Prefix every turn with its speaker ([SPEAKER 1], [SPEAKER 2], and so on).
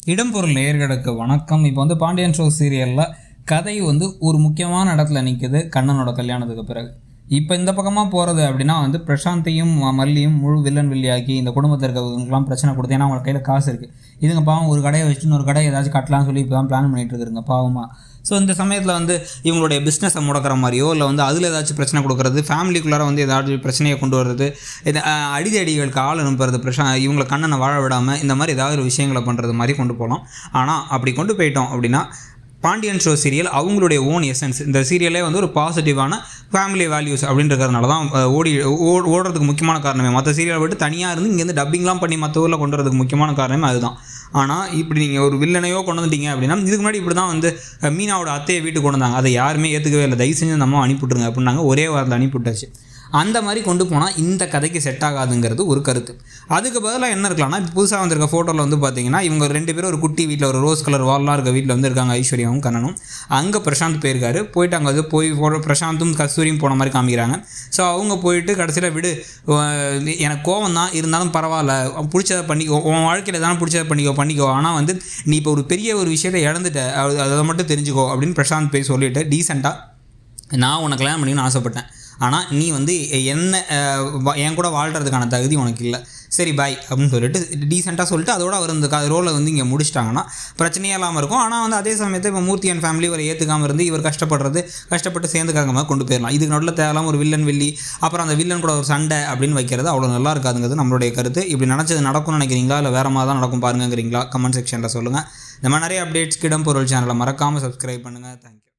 [SPEAKER 1] இடம்பொருள் நேயர்களுக்கு வணக்கம் இப்போ வந்து பாண்டியன் ஷோ சீரியலில் கதை வந்து ஒரு முக்கியமான இடத்துல நிற்குது கண்ணனோட கல்யாணத்துக்கு பிறகு இப்போ இந்த பக்கமாக போகிறது அப்படின்னா வந்து பிரசாந்தையும் ம- மல்லியும் முழு வில்லன் வில்லியாக்கி இந்த குடும்பத்தில் இருக்கவங்களுக்குலாம் பிரச்சனை கொடுத்து ஏன்னா அவங்க கையில் காசு இருக்குது இதுங்க பாவம் ஒரு கடையை வச்சுட்டு ஒரு கடையை ஏதாச்சும் கட்டலாம்னு சொல்லி இப்போ தான் பிளான் பண்ணிட்டு இருக்குதுங்க பாவமாக ஸோ இந்த சமயத்தில் வந்து இவங்களுடைய பிஸ்னஸை முடக்கிற மாதிரியோ இல்லை வந்து அதில் ஏதாச்சும் பிரச்சனை கொடுக்குறது ஃபேமிலிக்குள்ளார வந்து ஏதாச்சும் பிரச்சனையை கொண்டு வர்றது இது அஹ், அடிதடிகளுக்கு ஆள் அனுப்புறது பிரச்சனை இவங்களை கண்ணனை வாழ விடாமல் இந்த மாதிரி ஏதாவது ஒரு விஷயங்களை பண்ணுறது மாதிரி கொண்டு போகலாம் ஆனால் அப்படி கொண்டு போயிட்டோம் அப்படின்னா பாண்டியன் ஷோ சீரியல் அவங்களுடைய ஓன் எசன்ஸ் இந்த சீரியலே வந்து ஒரு பாசிட்டிவான ஃபேமிலி வேல்யூஸ் அப்படின்றதுனால தான் அஹ், ஓடி ஓ- ஓடுறதுக்கு முக்கியமான காரணமே மற்ற சீரியலை விட்டு தனியாக இருந்து இங்கேருந்து டப்பிங்லாம் பண்ணி மற்ற ஊரில் கொண்டு வரதுக்கு முக்கியமான காரணமே அதுதான் ஆனால் இப்படி நீங்கள் ஒரு வில்லனையோ கொண்டு வந்துட்டீங்க அப்படின்னா இதுக்கு முன்னாடி இப்படி தான் வந்து அஹ், மீனாவோட அத்தையை வீட்டுக்கு கொண்டு வந்தாங்க அதை யாருமே ஏற்றுக்கவே இல்லை தயவு செஞ்சு அந்த அம்மா அனுப்பிவிட்ருங்க அப்படின்னாங்க ஒரே வாரத்தில் அனுப்பிவிட்டாச்சு அந்த மாதிரி கொண்டு போனால் இந்த கதைக்கு செட் ஆகாதுங்கிறது ஒரு கருத்து அதுக்கு பதிலாக என்ன இருக்கலாம்னா இப்போ புதுசாக வந்திருக்க ஃபோட்டோவில் வந்து பார்த்தீங்கன்னா இவங்க ரெண்டு பேரும் ஒரு குட்டி வீட்டில் ஒரு ரோஸ் கலர் வால்லாம் இருக்க வீட்டில் வந்து இருக்காங்க ஐஸ்வர்யாவும் கண்ணனும் அங்கே பிரசாந்த் போயிருக்காரு போயிட்டு அங்கே வந்து போய் photo- பிரசாந்தும் கஸ்தூரியும் போன மாதிரி காமிக்கிறாங்க ஸோ அவங்க போயிட்டு கடைசியில் விடு அஹ் எனக்கு கோவம் தான் இருந்தாலும் பரவாயில்ல பிடிச்சதை பண்ணிக்கோ உன் வாழ்க்கையில் தானே பிடிச்சதை பண்ணிக்கோ பண்ணிக்கோ ஆனால் வந்து நீ இப்போ ஒரு பெரிய ஒரு விஷயத்தை இழந்துட்ட அது- அதை மட்டும் தெரிஞ்சுக்கோ அப்படின்னு பிரசாந்த் போய் சொல்லிட்டு டீசெண்டாக நான் உனக்கு கல்யாணம் பண்ணிக்கணும்னு ஆசைப்பட்டேன் ஆனால் நீ வந்து என்ன அஹ், வா- என் கூட வாழ்கிறதுக்கான தகுதி உனக்கு இல்லை சரி பாய் அப்படின்னு சொல்லிட்டு டீசெண்டாக சொல்லிட்டு அதோட அவர் இந்த ரோலை வந்து இங்கே முடிச்சிட்டாங்கன்னா பிரச்சனையே இல்லாமல் இருக்கும் ஆனால் வந்து அதே சமயத்தில் இப்போ மூர்த்தி அண்ட் ஃபேமிலி இவரை ஏற்றுக்காமல் இருந்து இவர் கஷ்டப்படுறது கஷ்டப்பட்டு சேர்ந்துக்காக மாதிரி கொண்டு போயிடலாம் இதுக்கு நடுவில் தேவையில்லாம ஒரு வில்லன் வில்லி அப்புறம் அந்த வில்லன் கூட ஒரு சண்டை அப்படின்னு வைக்கிறது அவ்வளோ நல்லா இருக்காதுங்கிறது நம்மளுடைய கருத்து இப்படி நினச்சது நடக்கும்னு நினைக்கிறீங்களா இல்லை வேறு மாதிரி தான் நடக்கும் பாருங்கங்கிறீங்களா கமெண்ட் செக்ஷனில் சொல்லுங்கள் இந்த மாதிரி நிறைய அப்டேட்ஸ்க்கு இடம் பொருள் சேனலை மறக்காமல் சப்ஸ்கிரைப் பண்ணுங்கள் தேங்க்யூ